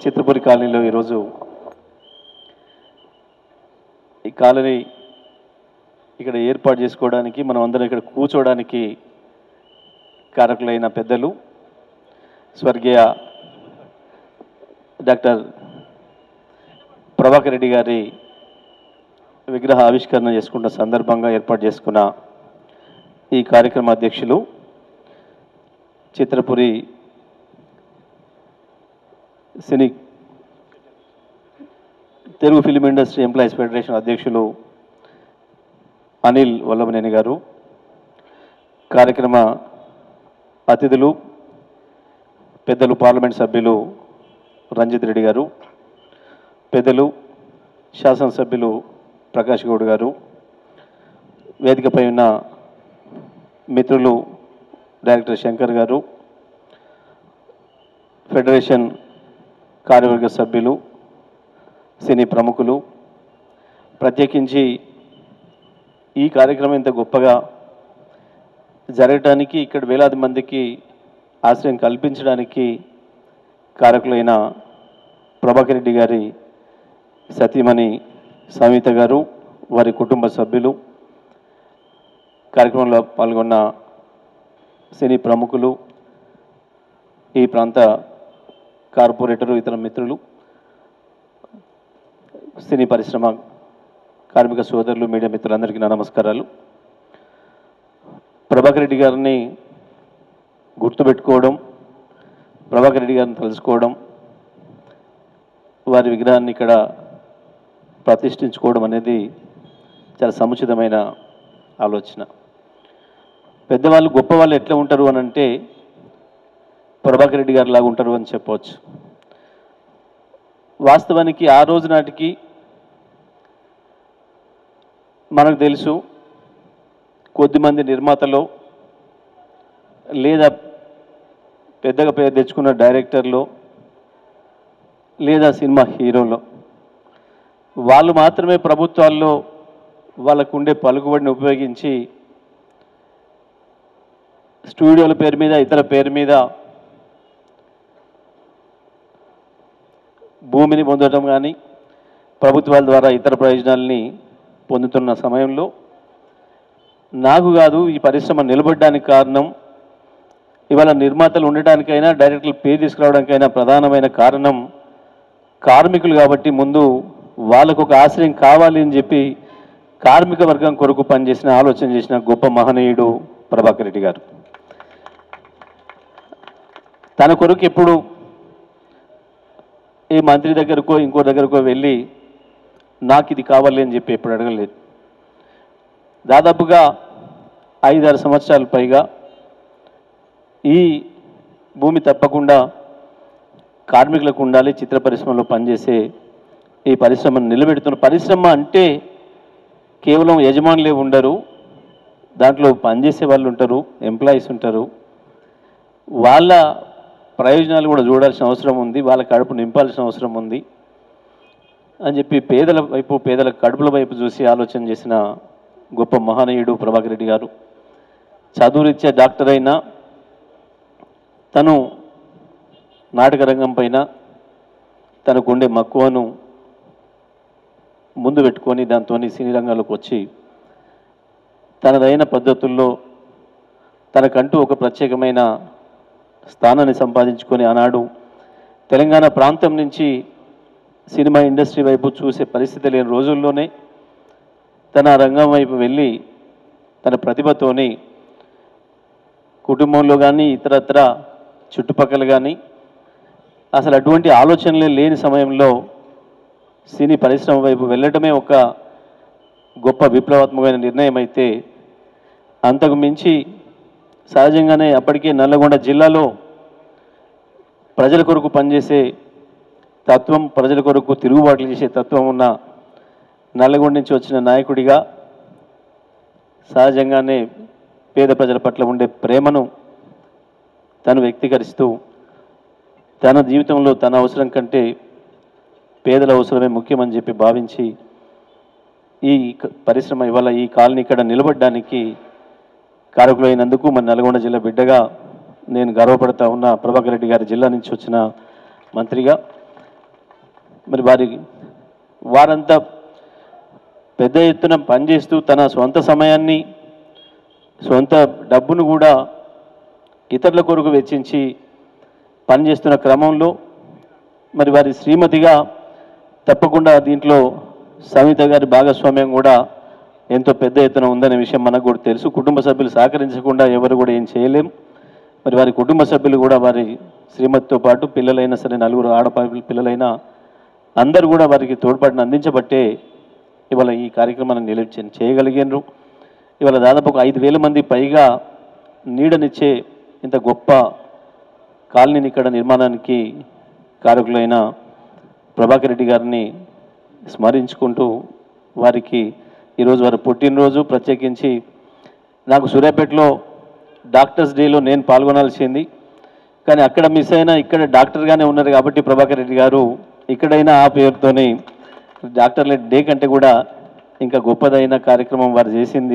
చిత్రపురి కాలనీలో ఈరోజు ఈ కాలనీ ఇక్కడ ఏర్పాటు చేసుకోవడానికి మనం అందరం ఇక్కడ కూర్చోవడానికి కారకులైన పెద్దలు స్వర్గీయ డాక్టర్ ప్రభాకర్ రెడ్డి గారి విగ్రహ ఆవిష్కరణ చేసుకున్న సందర్భంగా ఏర్పాటు చేసుకున్న ఈ కార్యక్రమ అధ్యక్షులు Chitrapuri cine Telugu film industry employees federation అధ్యక్షులు అనిల్ వల్లభనేని గారు కార్యక్రమ అతిథులు పెద్దలు పార్లమెంట్ సభ్యులు రంజిత్ రెడ్డి గారు పెద్దలు శాసనసభ్యులు ప్రకాష్ గౌడ్ గారు వేదికపై ఉన్న మిత్రులు డైరెక్టర్ శంకర్ గారు ఫెడరేషన్ కార్యవర్గ సభ్యులు సినీ ప్రముఖులు ప్రత్యేకించి ఈ కార్యక్రమం ఇంత గొప్పగా జరగటానికి ఇక్కడ వేలాది మందికి ఆశ్రయం కల్పించడానికి కారకులైన ప్రభాకర్ రెడ్డి గారి సతీమణి సమిత గారు వారి కుటుంబ సభ్యులు కార్యక్రమంలో పాల్గొన్న సినీ ప్రముఖులు ఈ ప్రాంత కార్పొరేటరు ఇతర మిత్రులు సినీ పరిశ్రమ కార్మిక సోదరులు మీడియా మిత్రులందరికీ నా నమస్కారాలు ప్రభాకర్ రెడ్డి గారిని గుర్తుపెట్టుకోవడం ప్రభాకర్ రెడ్డి గారిని తెలుసుకోవడం వారి విగ్రహాన్ని ఇక్కడ ప్రతిష్ఠించుకోవడం అనేది చాలా సముచితమైన ఆలోచన పెద్దవాళ్ళు గొప్పవాళ్ళు ఎట్లా ఉంటారు అని అంటే ప్రభాకర్ రెడ్డి గారు లాగా ఉంటారు అని చెప్పవచ్చు వాస్తవానికి ఆ రోజు నాటికి మనకు తెలుసు కొద్దిమంది నిర్మాతలు లేదా పెద్దగా పేరు తెచ్చుకున్న డైరెక్టర్లు లేదా సినిమా హీరోలు వాళ్ళు మాత్రమే ప్రభుత్వాల్లో వాళ్ళకు ఉండే పలుకుబడిని ఉపయోగించి స్టూడియోల పేరు మీద ఇతర పేరు మీద భూమిని పొందడం కానీ ప్రభుత్వాల ద్వారా ఇతర ప్రయోజనాల్ని పొందుతున్న సమయంలో నాకు కాదు ఈ పరిశ్రమ నిలబడడానికి కారణం ఇవాళ నిర్మాతలు ఉండటానికైనా డైరెక్టర్లు పేరు తీసుకురావడానికైనా ప్రధానమైన కారణం కార్మికులు కాబట్టి ముందు వాళ్ళకు ఒక ఆశ్రయం కావాలి అని చెప్పి కార్మిక వర్గం కొరకు పనిచేసిన ఆలోచన చేసిన గొప్ప మహనీయుడు ప్రభాకర్ రెడ్డి గారు తన కొరకు ఎప్పుడు ఏ మంత్రి దగ్గరకో ఇంకో దగ్గరకో వెళ్ళి నాకు ఇది కావాలి అని చెప్పి ఎప్పుడు అడగలేదు దాదాపుగా ఐదారు సంవత్సరాల పైగా ఈ భూమి తప్పకుండా కార్మికులకు ఉండాలి చిత్ర పరిశ్రమలో పనిచేసే ఈ పరిశ్రమను నిలబెడుతున్న పరిశ్రమ అంటే కేవలం యజమానులే ఉండరు దాంట్లో పనిచేసే వాళ్ళు ఉంటారు ఎంప్లాయీస్ ఉంటారు వాళ్ళ ప్రయోజనాలు కూడా చూడాల్సిన అవసరం ఉంది వాళ్ళ కడుపు నింపాల్సిన అవసరం ఉంది అని చెప్పి పేదల వైపు పేదల కడుపుల వైపు చూసి ఆలోచన చేసిన గొప్ప మహనీయుడు ప్రభాకర్ రెడ్డి గారు చదువురీత్యా డాక్టర్ అయినా తను నాటక రంగం పైన తనకుండే మక్కువను ముందు పెట్టుకొని దాంతో సినీ రంగంలోకి వచ్చి తనదైన పద్ధతుల్లో తనకంటూ ఒక ప్రత్యేకమైన స్థానాన్ని సంపాదించుకొని ఆనాడు తెలంగాణ ప్రాంతం నుంచి సినిమా ఇండస్ట్రీ వైపు చూసే పరిస్థితి లేని రోజుల్లోనే తన రంగం వైపు వెళ్ళి తన ప్రతిభతోని కుటుంబంలో కానీ ఇతరత్ర చుట్టుపక్కల కానీ అసలు అటువంటి ఆలోచనలే లేని సమయంలో సినీ పరిశ్రమ వైపు వెళ్ళటమే ఒక గొప్ప విప్లవాత్మకమైన నిర్ణయం అయితే అంతకు మించి సహజంగానే అప్పటికే నల్లగొండ జిల్లాలో ప్రజల కొరకు పనిచేసే తత్వం ప్రజల కొరకు తిరుగుబాట్లు చేసే తత్వం ఉన్న నల్లగొండ నుంచి వచ్చిన నాయకుడిగా సహజంగానే పేద ప్రజల పట్ల ఉండే ప్రేమను తను వ్యక్తీకరిస్తూ తన జీవితంలో తన అవసరం కంటే పేదల అవసరమే ముఖ్యమని చెప్పి భావించి ఈ క- పరిశ్రమ ఇవాళ ఈ కాలనీ ఇక్కడ నిలబడడానికి కారకులైనందుకు మన నల్గొండ జిల్లా బిడ్డగా నేను గర్వపడతా ఉన్న ప్రభాకర్ రెడ్డి గారి జిల్లా నుంచి వచ్చిన మంత్రిగా మరి వారి వారంతా పెద్ద ఎత్తున పనిచేస్తూ తన సొంత సమయాన్ని సొంత డబ్బును కూడా ఇతరుల కొరకు వెచ్చించి పనిచేస్తున్న క్రమంలో మరి వారి శ్రీమతిగా తప్పకుండా దీంట్లో సవిత గారి భాగస్వామ్యం కూడా ఎంతో పెద్ద ఎత్తున ఉందనే విషయం మనకు కూడా తెలుసు కుటుంబ సభ్యులు సహకరించకుండా ఎవరు కూడా ఏం చేయలేం మరి వారి కుటుంబ సభ్యులు కూడా వారి శ్రీమతితో పాటు పిల్లలైనా సరే నలుగురు ఆడపా పిల్లలైనా అందరూ కూడా వారికి తోడ్పాటును అందించబట్టే ఇవాళ ఈ కార్యక్రమాన్ని నిలిచి చేయగలిగినారు ఇవాళ దాదాపు ఒక ఐదు వేల మంది పైగా నీడనిచ్చే ఇంత గొప్ప కాలనీని ఇక్కడ నిర్మాణానికి కారకులైన ప్రభాకర్ రెడ్డి గారిని స్మరించుకుంటూ వారికి ఈరోజు వారి పుట్టినరోజు ప్రత్యేకించి నాకు సూర్యాపేటలో డాక్టర్స్ డేలో నేను పాల్గొనాల్సింది కానీ అక్కడ మిస్ అయినా ఇక్కడ డాక్టర్గానే ఉన్నారు కాబట్టి ప్రభాకర్ రెడ్డి గారు ఇక్కడైనా ఆ పేరుతోని డాక్టర్ల డే కంటే కూడా ఇంకా గొప్పదైన కార్యక్రమం వారు చేసింది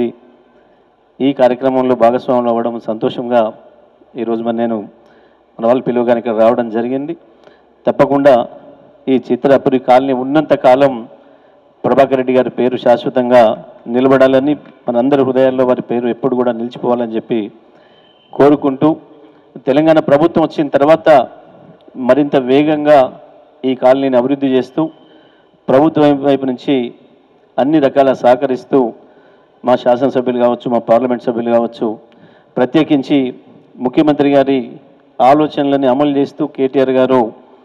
ఈ కార్యక్రమంలో భాగస్వాములు అవ్వడం సంతోషంగా ఈరోజు మరి నేను మన వాళ్ళు పిలువగానే ఇక్కడ రావడం జరిగింది తప్పకుండా ఈ చిత్రపురి కాలనీ ఉన్నంత కాలం ప్రభాకర్ రెడ్డి గారి పేరు శాశ్వతంగా నిలబడాలని మనందరి హృదయాల్లో వారి పేరు ఎప్పుడు కూడా నిలిచిపోవాలని చెప్పి కోరుకుంటూ తెలంగాణ ప్రభుత్వం వచ్చిన తర్వాత మరింత వేగంగా ఈ కాలనీని అభివృద్ధి చేస్తూ ప్రభుత్వం వైపు నుంచి అన్ని రకాల సహకరిస్తూ మా శాసనసభ్యులు కావచ్చు మా పార్లమెంట్ సభ్యులు కావచ్చు ప్రత్యేకించి ముఖ్యమంత్రి గారి ఆలోచనలని అమలు చేస్తూ కేటీఆర్ గారు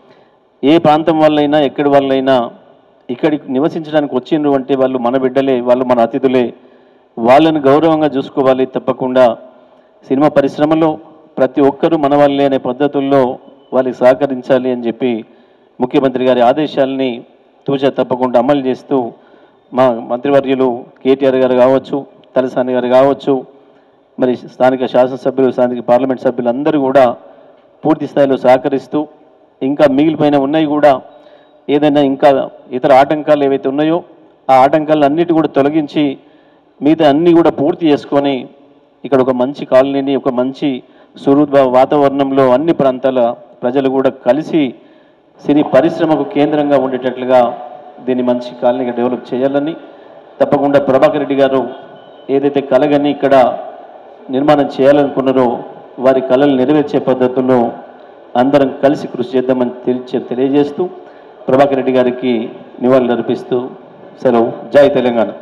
ఏ ప్రాంతం వాళ్ళైనా ఎక్కడి వాళ్ళైనా ఇక్కడికి నివసించడానికి వచ్చిండ్రు అంటే వాళ్ళు మన బిడ్డలే వాళ్ళు మన అతిథులే వాళ్ళని గౌరవంగా చూసుకోవాలి తప్పకుండా సినిమా పరిశ్రమలో ప్రతి ఒక్కరూ మన వాళ్ళే అనే పద్ధతుల్లో వాళ్ళకి సహకరించాలి అని చెప్పి ముఖ్యమంత్రి గారి ఆదేశాలని తూచా తప్పకుండా అమలు చేస్తూ మా మంత్రివర్యులు కేటీఆర్ గారు కావచ్చు తలసాని గారు కావచ్చు మరి స్థానిక శాసనసభ్యులు స్థానిక పార్లమెంట్ సభ్యులు అందరూ కూడా పూర్తి స్థాయిలో సహకరిస్తూ ఇంకా మిగిలిపోయిన ఉన్నాయి కూడా ఏదైనా ఇంకా ఇతర ఆటంకాలు ఏవైతే ఉన్నాయో ఆ ఆటంకాలు అన్నిటి కూడా తొలగించి మిగతా అన్నీ కూడా పూర్తి చేసుకొని ఇక్కడ ఒక మంచి కాలనీని ఒక మంచి సుహృద్భావ వాతావరణంలో అన్ని ప్రాంతాల ప్రజలు కూడా కలిసి సినీ పరిశ్రమకు కేంద్రంగా ఉండేటట్లుగా దీన్ని మంచి కాలనీగా డెవలప్ చేయాలని తప్పకుండా ప్రభాకర్ రెడ్డి గారు ఏదైతే కలగని ఇక్కడ నిర్మాణం చేయాలనుకున్నారో వారి కళలు నెరవేర్చే పద్ధతుల్లో అందరం కలిసి కృషి చేద్దామని తెలియ తెలియజేస్తూ ప్రభాకర్ రెడ్డి గారికి నివాళులు అర్పిస్తూ సెలవు జై తెలంగాణ